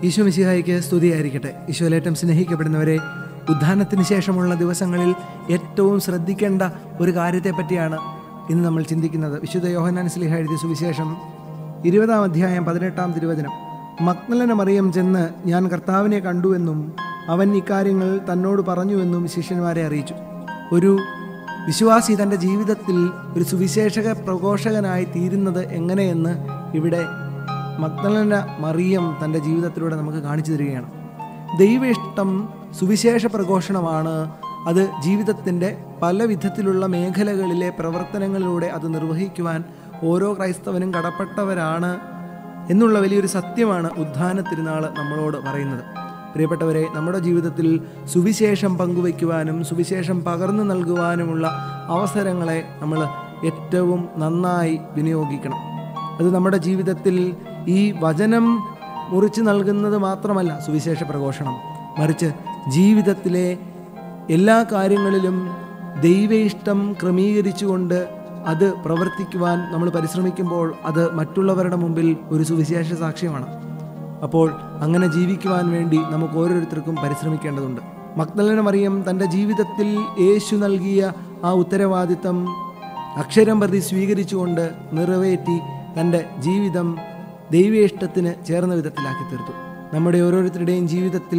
ഈശോ മിശിഹായിക്ക് സ്തുതിയായിരിക്കട്ടെ ഈശോയിലേറ്റം സ്നേഹിക്കപ്പെടുന്നവരെ ഉദ്ധാനത്തിന് ശേഷമുള്ള ദിവസങ്ങളിൽ ഏറ്റവും ശ്രദ്ധിക്കേണ്ട ഒരു കാര്യത്തെ പറ്റിയാണ് ഇന്ന് നമ്മൾ ചിന്തിക്കുന്നത് വിശുദ്ധ യോഹന്നാൻ സ്ലിഹ എഴുതിയ സുവിശേഷം ഇരുപതാം അധ്യായം പതിനെട്ടാം തിരുവചനം മക്നലന മറിയം ചെന്ന് ഞാൻ കർത്താവിനെ കണ്ടുവെന്നും അവൻ ഇക്കാര്യങ്ങൾ തന്നോട് പറഞ്ഞുവെന്നും ശിഷ്യന്മാരെ അറിയിച്ചു ഒരു വിശ്വാസി തൻ്റെ ജീവിതത്തിൽ ഒരു സുവിശേഷക പ്രഘോഷകനായി തീരുന്നത് എങ്ങനെയെന്ന് ഇവിടെ മഗ്ദലന മറിയം തൻ്റെ ജീവിതത്തിലൂടെ നമുക്ക് കാണിച്ചു തരികയാണ് ദൈവ ഇഷ്ടം സുവിശേഷ പ്രഘോഷണമാണ് അത് ജീവിതത്തിൻ്റെ പല വിധത്തിലുള്ള മേഖലകളിലെ പ്രവർത്തനങ്ങളിലൂടെ അത് നിർവഹിക്കുവാൻ ഓരോ ക്രൈസ്തവനും കടപ്പെട്ടവരാണ് എന്നുള്ള വലിയൊരു സത്യമാണ് ഉദ്ധാന തിരുനാൾ നമ്മളോട് പറയുന്നത് പ്രിയപ്പെട്ടവരെ നമ്മുടെ ജീവിതത്തിൽ സുവിശേഷം പങ്കുവയ്ക്കുവാനും സുവിശേഷം പകർന്നു നൽകുവാനുമുള്ള അവസരങ്ങളെ നമ്മൾ ഏറ്റവും നന്നായി വിനിയോഗിക്കണം അത് നമ്മുടെ ജീവിതത്തിൽ ഈ വചനം മുറിച്ച് നൽകുന്നത് മാത്രമല്ല സുവിശേഷ പ്രഘോഷണം മറിച്ച് ജീവിതത്തിലെ എല്ലാ കാര്യങ്ങളിലും ദൈവ ഇഷ്ടം ക്രമീകരിച്ചുകൊണ്ട് അത് പ്രവർത്തിക്കുവാൻ നമ്മൾ പരിശ്രമിക്കുമ്പോൾ അത് മറ്റുള്ളവരുടെ മുമ്പിൽ ഒരു സുവിശേഷ സാക്ഷ്യമാണ് അപ്പോൾ അങ്ങനെ ജീവിക്കുവാൻ വേണ്ടി നമുക്ക് ഓരോരുത്തർക്കും പരിശ്രമിക്കേണ്ടതുണ്ട് മക്ദലന മറിയം തൻ്റെ ജീവിതത്തിൽ യേശു നൽകിയ ആ ഉത്തരവാദിത്തം അക്ഷരം പ്രതി സ്വീകരിച്ചുകൊണ്ട് നിറവേറ്റി തൻ്റെ ജീവിതം ദൈവേഷ്ടത്തിന് ചേർന്ന വിധത്തിലാക്കി തീർത്തു നമ്മുടെ ഓരോരുത്തരുടെയും ജീവിതത്തിൽ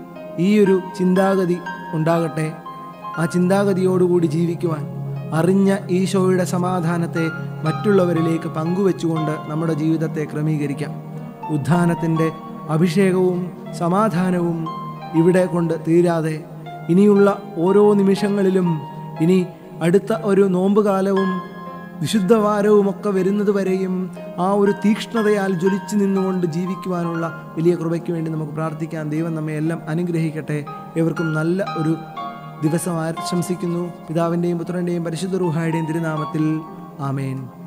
ഈ ഒരു ചിന്താഗതി ഉണ്ടാകട്ടെ ആ ചിന്താഗതിയോടുകൂടി ജീവിക്കുവാൻ അറിഞ്ഞ ഈശോയുടെ സമാധാനത്തെ മറ്റുള്ളവരിലേക്ക് പങ്കുവെച്ചുകൊണ്ട് നമ്മുടെ ജീവിതത്തെ ക്രമീകരിക്കാം ഉദ്ധാനത്തിൻ്റെ അഭിഷേകവും സമാധാനവും ഇവിടെ കൊണ്ട് തീരാതെ ഇനിയുള്ള ഓരോ നിമിഷങ്ങളിലും ഇനി അടുത്ത ഒരു നോമ്പുകാലവും വിശുദ്ധവാരവുമൊക്കെ വരുന്നത് വരെയും ആ ഒരു തീക്ഷ്ണതയാൽ ജ്വലിച്ചു നിന്നുകൊണ്ട് ജീവിക്കുവാനുള്ള വലിയ കൃപയ്ക്ക് വേണ്ടി നമുക്ക് പ്രാർത്ഥിക്കാം ദൈവം നമ്മെ എല്ലാം അനുഗ്രഹിക്കട്ടെ ഏവർക്കും നല്ല ഒരു ദിവസം ആശംസിക്കുന്നു പിതാവിൻ്റെയും പുത്രൻ്റെയും പരിശുദ്ധ റൂഹായുടെയും തിരുനാമത്തിൽ ആമേൻ